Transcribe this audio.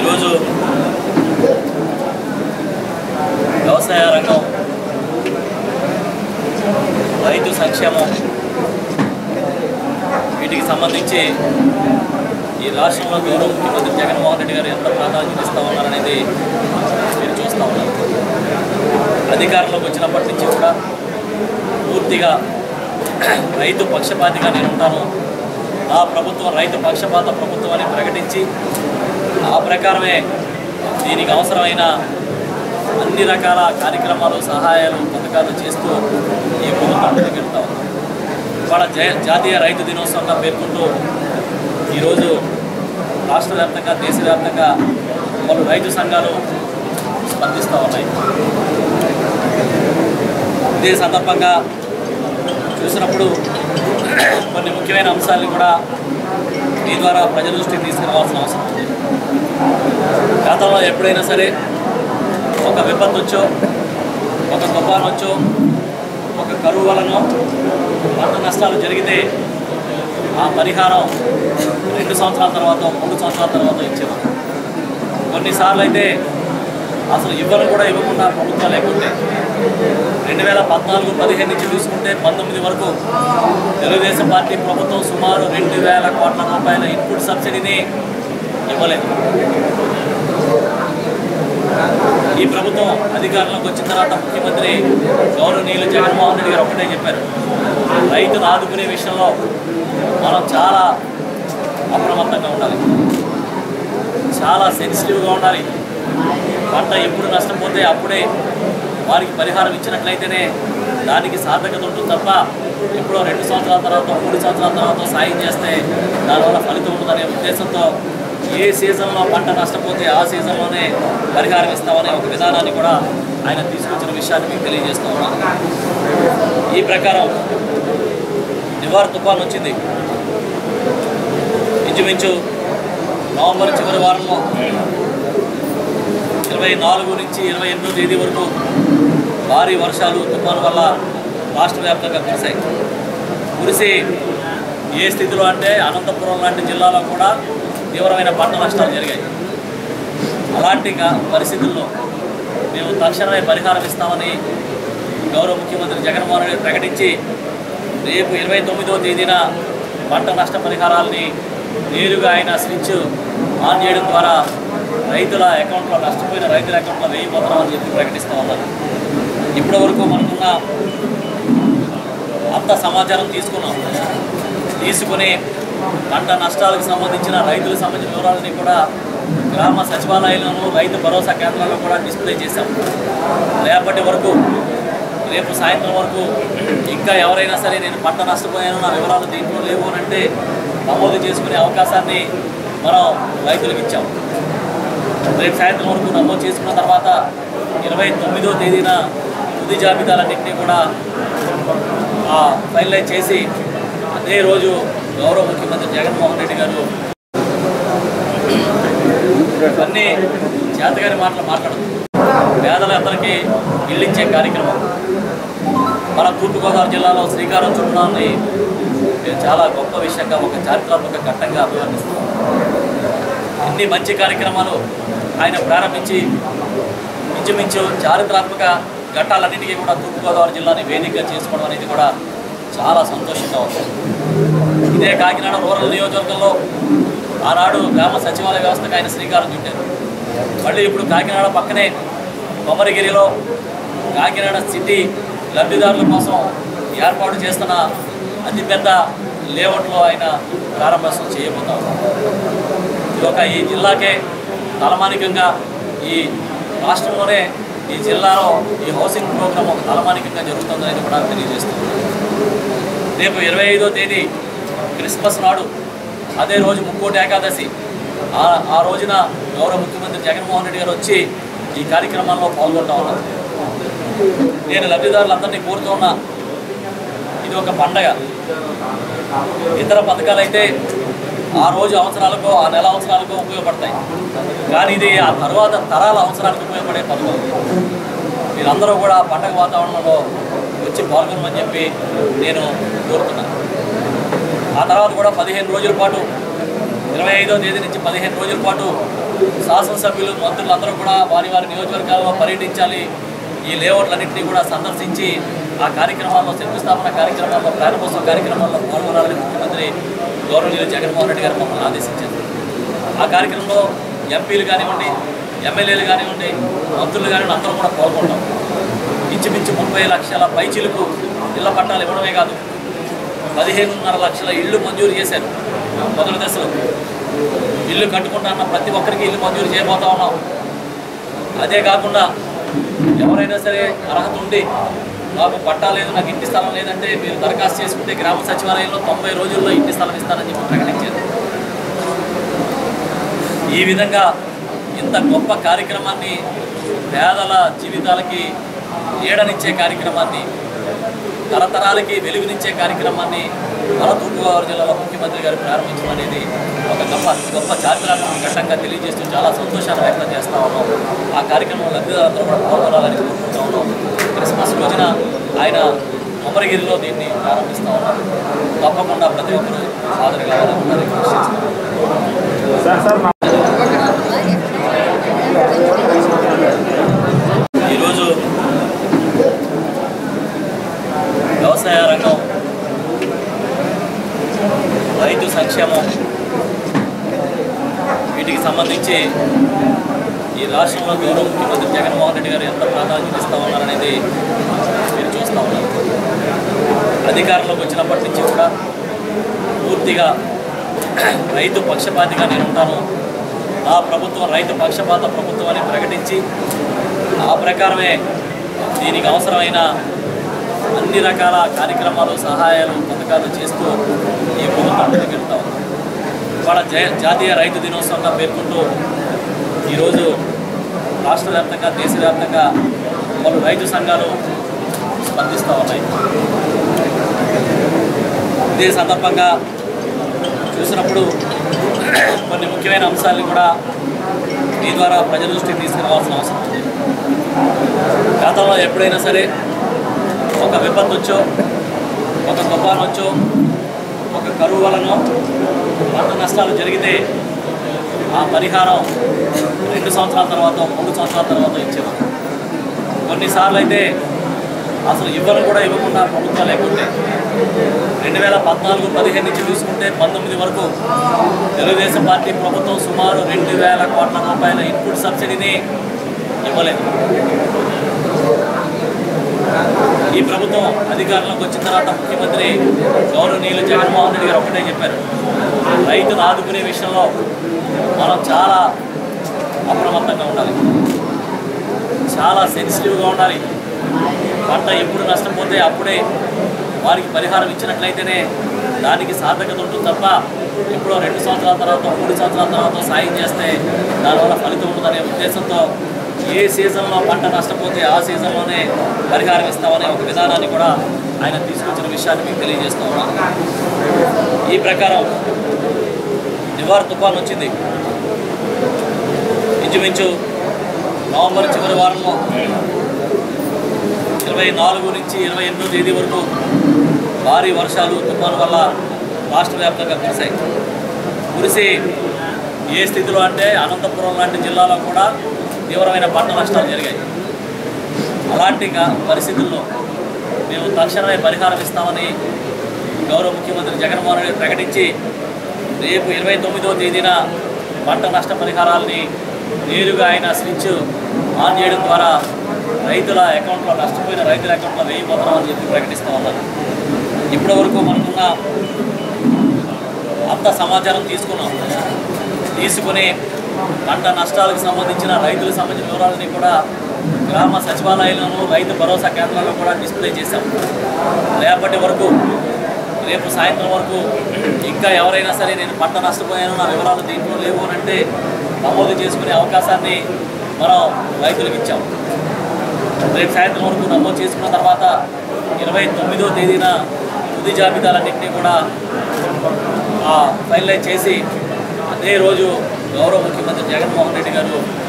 ఈరోజు వ్యవసాయ రంగం రైతు సంక్షేమం వీటికి సంబంధించి ఈ రాష్ట్రంలో గౌరవ ముఖ్యమంత్రి జగన్మోహన్ రెడ్డి గారు ఎంత ప్రాధాన్యత ఇస్తా ఉన్నారనేది మీరు చూస్తూ ఉన్నారు అధికారంలోకి వచ్చినప్పటి నుంచి కూడా పూర్తిగా రైతు పక్షపాతిగా నేను ఉంటాను నా ప్రభుత్వం రైతు పక్షపాత ప్రభుత్వం అని ప్రకటించి ఆ ప్రకారమే దీనికి అవసరమైన అన్ని రకాల కార్యక్రమాలు సహాయాలు పథకాలు చేస్తూ ఈ ప్రభుత్వం ముందుకెళ్తా ఉంది ఇవాళ జా- జాతీయ రైతు దినోత్సవంగా పేర్కొంటూ ఈరోజు రాష్ట్ర వ్యాప్తంగా దేశవ్యాప్తంగా పలు రైతు సంఘాలు స్పందిస్తూ ఉన్నాయి ఇదే సందర్భంగా చూసినప్పుడు కొన్ని ముఖ్యమైన అంశాలను కూడా మీ ద్వారా ప్రజల దృష్టికి తీసుకురావాల్సిన అవసరం ఉంది గతంలో ఎప్పుడైనా సరే ఒక విపత్తు వచ్చో ఒక తుఫాను వచ్చో ఒక కరువు వలన పంట నష్టాలు జరిగితే ఆ పరిహారం రెండు సంవత్సరాల తర్వాత మూడు సంవత్సరాల తర్వాత ఇచ్చేవారు కొన్నిసార్లు అయితే అసలు ఇవ్వను కూడా ఇవ్వకుండా ప్రభుత్వం లేకుంటే రెండు వేల పద్నాలుగు పదిహేను నుంచి చూసుకుంటే పంతొమ్మిది వరకు తెలుగుదేశం పార్టీ ప్రభుత్వం సుమారు రెండు వేల కోట్ల రూపాయల ఇన్పుట్ సబ్సిడీని ఇవ్వలేదు ఈ ప్రభుత్వం అధికారంలోకి వచ్చిన తర్వాత ముఖ్యమంత్రి గౌరవనీయులు జగన్మోహన్ రెడ్డి గారు ఒకటే చెప్పారు రైతును ఆదుకునే విషయంలో మనం చాలా అప్రమత్తంగా ఉండాలి చాలా సెన్సిటివ్గా ఉండాలి పంట ఎప్పుడు నష్టపోతే అప్పుడే వారికి పరిహారం ఇచ్చినట్లయితేనే దానికి సార్థకత ఉంటుంది తప్ప ఎప్పుడో రెండు సంవత్సరాల తర్వాత మూడు సంవత్సరాల తర్వాత సాయం చేస్తే దానివల్ల ఫలితం ఉంటుందనే ఉద్దేశంతో ఏ సీజన్లో పంట నష్టపోతే ఆ సీజన్లోనే పరిహారం ఇస్తామనే ఒక విధానాన్ని కూడా ఆయన తీసుకొచ్చిన విషయాన్ని మీకు తెలియజేస్తూ ఉన్నాను ఈ ప్రకారం నివార్ తుఫాన్ వచ్చింది ఇంచుమించు నవంబర్ చివరి వారంలో ఇరవై నాలుగు నుంచి ఇరవై ఎనిమిదో తేదీ వరకు భారీ వర్షాలు తుఫాను వల్ల రాష్ట్ర వ్యాప్తంగా కురిశాయి కురిసి ఏ స్థితిలో అంటే అనంతపురం లాంటి జిల్లాలో కూడా తీవ్రమైన పంట నష్టాలు జరిగాయి అలాంటి గా- పరిస్థితుల్లో మేము తక్షణమే పరిహారం ఇస్తామని గౌరవ ముఖ్యమంత్రి జగన్మోహన్ రెడ్డి ప్రకటించి రేపు ఇరవై తొమ్మిదవ తేదీన పంట నష్ట పరిహారాల్ని నేరుగా ఆయన స్విచ్ ఆన్ చేయడం ద్వారా రైతుల అకౌంట్లో నష్టపోయిన రైతుల అకౌంట్లో వేయబోతున్నామని చెప్పి ప్రకటిస్తూ ఉన్నారు ఇప్పటి వరకు మనకున్న అంత సమాచారం తీసుకున్నాం తీసుకుని పంట నష్టాలకు సంబంధించిన రైతులకు సంబంధించిన వివరాలని కూడా గ్రామ సచివాలయాలను రైతు భరోసా కేంద్రాల్లో కూడా డిస్ప్లే చేశాం రేపటి వరకు రేపు సాయంత్రం వరకు ఇంకా ఎవరైనా సరే నేను పంట నష్టపోయాను నా వివరాలు దీంట్లో లేవు అని అంటే నమోదు చేసుకునే అవకాశాన్ని మనం రైతులకు ఇచ్చాం రేపు సాయంత్రం వరకు నమోదు చేసుకున్న తర్వాత ఇరవై తొమ్మిదో తేదీన తుది జాబితాలన్నింటినీ కూడా ఆ, ఫైనలైజ్ చేసి అదే రోజు గౌరవ ముఖ్యమంత్రి జగన్మోహన్ రెడ్డి గారు అన్నీ చేతగాని మాటలు మాట్లాడదు పేదలందరికీ ఇల్లు ఇచ్చే కార్యక్రమం మన తూర్పుగోదావరి జిల్లాలో శ్రీకారం చుట్టాన్ని మేము చాలా గొప్ప విషయంగా ఒక చారిత్రాత్మక ఘట్టంగా అభివర్ణిస్తున్నాం ఎన్ని మంచి కార్యక్రమాలు ఆయన ప్రారంభించి ఇంచుమించు చారిత్రాత్మక ఘట్టాలన్నింటికీ కూడా తూర్పుగోదావరి జిల్లాని వేదికగా చేసుకోవడం అనేది కూడా చాలా సంతోషంగా ఉంది ఇదే కాకినాడ రూరల్ నియోజకవర్గంలో ఆనాడు గ్రామ సచివాలయ వ్యవస్థకు ఆయన శ్రీకారం చుట్టారు మళ్ళీ ఇప్పుడు కాకినాడ పక్కనే కొమరగిరిలో కాకినాడ సిటీ లబ్ధిదారుల కోసం ఏర్పాటు చేస్తున్న అతిపెద్ద లేఅవుట్లో ఆయన ప్రారంభోత్సవం చేయబోతా ఉన్నారు ఇది ఒక ఈ జిల్లాకే తలమానికంగా ఈ రాష్ట్రంలోనే ఈ జిల్లాలో ఈ హౌసింగ్ ప్రోగ్రామ్ ఒక తలమానికంగా జరుగుతుందని కూడా తెలియజేస్తుంది రేపు ఇరవై ఐదో తేదీ క్రిస్మస్ నాడు అదే రోజు ముక్కోటి ఏకాదశి ఆ ఆ రోజున గౌరవ ముఖ్యమంత్రి జగన్మోహన్ రెడ్డి గారు వచ్చి ఈ కార్యక్రమాల్లో పాల్గొంటా ఉన్నారు నేను లబ్ధిదారులందరినీ కోరుతూ ఉన్నా ఇది ఒక పండగ ఇతర పథకాలు అయితే ఆ రోజు అవసరాలకు ఆ నెల అవసరాలకు ఉపయోగపడతాయి కానీ ఇది ఆ తర్వాత తరాల అవసరాలకు ఉపయోగపడే పథకం మీరందరూ కూడా ఆ పండగ వాతావరణంలో వచ్చి పాల్గొనమని చెప్పి నేను కోరుతున్నాను ఆ తర్వాత కూడా పదిహేను రోజుల పాటు ఇరవై ఐదో తేదీ నుంచి పదిహేను రోజుల పాటు శాసనసభ్యులు మంత్రులందరూ కూడా వారి వారి నియోజకవర్గాల్లో పర్యటించాలి ఈ లేఅవుట్లన్నింటినీ కూడా సందర్శించి ఆ కార్యక్రమాల్లో శంకుస్థాపన కార్యక్రమాల్లో ప్రారంభోత్సవ కార్యక్రమాల్లో పాల్గొనాలని ముఖ్యమంత్రి గౌరవనీయులు జగన్మోహన్ రెడ్డి గారు మమ్మల్ని ఆదేశించారు ఆ కార్యక్రమంలో ఎంపీలు కానివ్వండి ఎమ్మెల్యేలు కానివ్వండి మంత్రులు కానివ్వండి అందరూ కూడా పాల్గొంటాం ఇంచుమించు ముప్పై లక్షల పైచిలకు ఇళ్ల పట్టాలు ఇవ్వడమే కాదు పదిహేనున్నర లక్షల ఇళ్ళు మంజూరు చేశారు మొదటి దశలో ఇల్లు కట్టుకుంటాన్న ప్రతి ఒక్కరికి ఇల్లు మంజూరు చేయబోతా ఉన్నాం అదే కాకుండా ఎవరైనా సరే అర్హత ఉండి నాకు పట్టా లేదు నాకు ఇంటి స్థలం లేదంటే మీరు దరఖాస్తు చేసుకుంటే గ్రామ సచివాలయంలో తొంభై రోజుల్లో ఇంటి స్థలం ఇస్తానని చెప్పి ప్రకటించారు ఈ విధంగా ఇంత గొప్ప కార్యక్రమాన్ని పేదల జీవితాలకి నీడనిచ్చే కార్యక్రమాన్ని తరతరాలకి వెలుగునిచ్చే కార్యక్రమాన్ని మన తూర్పుగోదావరి జిల్లాలో ముఖ్యమంత్రి గారు ప్రారంభించడం అనేది ఒక గొప్ప గొప్ప చారిత్రాత్మక ఘట్టంగా తెలియజేస్తూ చాలా సంతోషాన్ని వ్యక్తం చేస్తా ఉన్నాం ఆ కార్యక్రమంలో లబ్ధిదారులందరూ కూడా పాల్గొనాలని కోరుకుంటా ఉన్నాం క్రిస్మస్ రోజున ఆయన అమరగిరిలో దీన్ని ప్రారంభిస్తా ఉన్నాం తప్పకుండా ప్రతి ఒక్కరూ హాజరు కావాలని కూడా రిక్వెస్ట్ చేస్తున్నాం ఈరోజు వ్యవసాయ రంగం రైతు సంక్షేమం వీటికి సంబంధించి ఈ రాష్ట్రంలో గౌరవ ముఖ్యమంత్రి జగన్మోహన్ రెడ్డి గారు ఎంత ప్రాధాన్యత ఇస్తా ఉన్నారనేది మీరు చూస్తూ ఉన్నారు అధికారంలోకి వచ్చినప్పటి నుంచి కూడా పూర్తిగా రైతు పక్షపాతిగా నేను ఉంటాను నా ప్రభుత్వం రైతు పక్షపాత ప్రభుత్వం అని ప్రకటించి ఆ ప్రకారమే దీనికి అవసరమైన అన్ని రకాల కార్యక్రమాలు సహాయాలు పథకాలు చేస్తూ ఈ ప్రభుత్వం ముందుకెళ్తా ఉంది ఇవాళ జయ జాతీయ రైతు దినోత్సవంగా పేర్కొంటూ ఈరోజు రాష్ట్ర వ్యాప్తంగా దేశవ్యాప్తంగా పలు రైతు సంఘాలు స్పందిస్తూ ఉన్నాయి ఇదే సందర్భంగా చూసినప్పుడు కొన్ని ముఖ్యమైన అంశాలను కూడా మీ ద్వారా ప్రజల దృష్టికి తీసుకురావాల్సిన అవసరం ఉంది గతంలో ఎప్పుడైనా సరే ఒక విపత్తు వచ్చో ఒక తుఫాన్ వచ్చో ఒక కరువు వలనో పంట నష్టాలు జరిగితే ఆ పరిహారం రెండు సంవత్సరాల తర్వాత మూడు సంవత్సరాల తర్వాత ఇచ్చేవారు కొన్నిసార్లు అయితే అసలు ఇవ్వను కూడా ఇవ్వకుండా ప్రభుత్వం లేకుంటే రెండు వేల పద్నాలుగు పదిహేను నుంచి చూసుకుంటే పంతొమ్మిది వరకు తెలుగుదేశం పార్టీ ప్రభుత్వం సుమారు రెండు వేల కోట్ల రూపాయల ఇన్పుట్ సబ్సిడీని ఇవ్వలేదు ఈ ప్రభుత్వం అధికారంలోకి వచ్చిన తర్వాత ముఖ్యమంత్రి గౌరవనీయులు జగన్మోహన్ రెడ్డి గారు ఒకటే చెప్పారు రైతును ఆదుకునే విషయంలో మనం చాలా అప్రమత్తంగా ఉండాలి చాలా సెన్సిటివ్గా ఉండాలి పంట ఎప్పుడు నష్టపోతే అప్పుడే వారికి పరిహారం ఇచ్చినట్లయితేనే దానికి సార్థకత ఉంటుంది తప్ప ఎప్పుడో రెండు సంవత్సరాల తర్వాత మూడు సంవత్సరాల తర్వాత సాయం చేస్తే దానివల్ల ఫలితం ఉండదనే ఉద్దేశంతో ఏ సీజన్లో పంట నష్టపోతే ఆ సీజన్లోనే పరిహారం ఇస్తామనే ఒక విధానాన్ని కూడా ఆయన తీసుకొచ్చిన విషయాన్ని మీకు తెలియజేస్తూ ఉన్నాను ఈ ప్రకారం నివార్ తుఫాన్ వచ్చింది ఇంచుమించు నవంబర్ చివరి వారంలో ఇరవై నాలుగు నుంచి ఇరవై ఎనిమిదో తేదీ వరకు భారీ వర్షాలు తుఫాను వల్ల రాష్ట్ర వ్యాప్తంగా కురిశాయి కురిసి ఏ స్థితిలో అంటే అనంతపురం లాంటి జిల్లాలో కూడా తీవ్రమైన పంట నష్టాలు జరిగాయి అలాంటి గా- పరిస్థితుల్లో మేము తక్షణమే పరిహారం ఇస్తామని గౌరవ ముఖ్యమంత్రి జగన్మోహన్ రెడ్డి ప్రకటించి రేపు ఇరవై తొమ్మిదో తేదీన పంట నష్ట పరిహారాల్ని నేరుగా ఆయన స్విచ్ ఆన్ చేయడం ద్వారా రైతుల అకౌంట్లో నష్టపోయిన రైతుల అకౌంట్లో వేయిపోతున్నామని చెప్పి ప్రకటిస్తూ ఉన్నారు ఇప్పటి వరకు మనకున్న అంత సమాచారం తీసుకున్నాం తీసుకుని పంట నష్టాలకు సంబంధించిన రైతులకు సంబంధించిన వివరాలని కూడా గ్రామ సచివాలయంలోనూ రైతు భరోసా కేంద్రాల్లో కూడా డిస్ప్లే చేశాం రేపటి వరకు రేపు సాయంత్రం వరకు ఇంకా ఎవరైనా సరే నేను పంట నష్టపోయాను నా వివరాలు దీంట్లో లేవు అని అంటే నమోదు చేసుకునే అవకాశాన్ని మనం రైతులకు ఇచ్చాం రేపు సాయంత్రం వరకు నమోదు చేసుకున్న తర్వాత ఇరవై తొమ్మిదో తేదీన తుది జాబితాలన్నింటినీ కూడా ఆ, ఫైనలైజ్ చేసి అదే రోజు గౌరవ ముఖ్యమంత్రి జగన్మోహన్ రెడ్డి గారు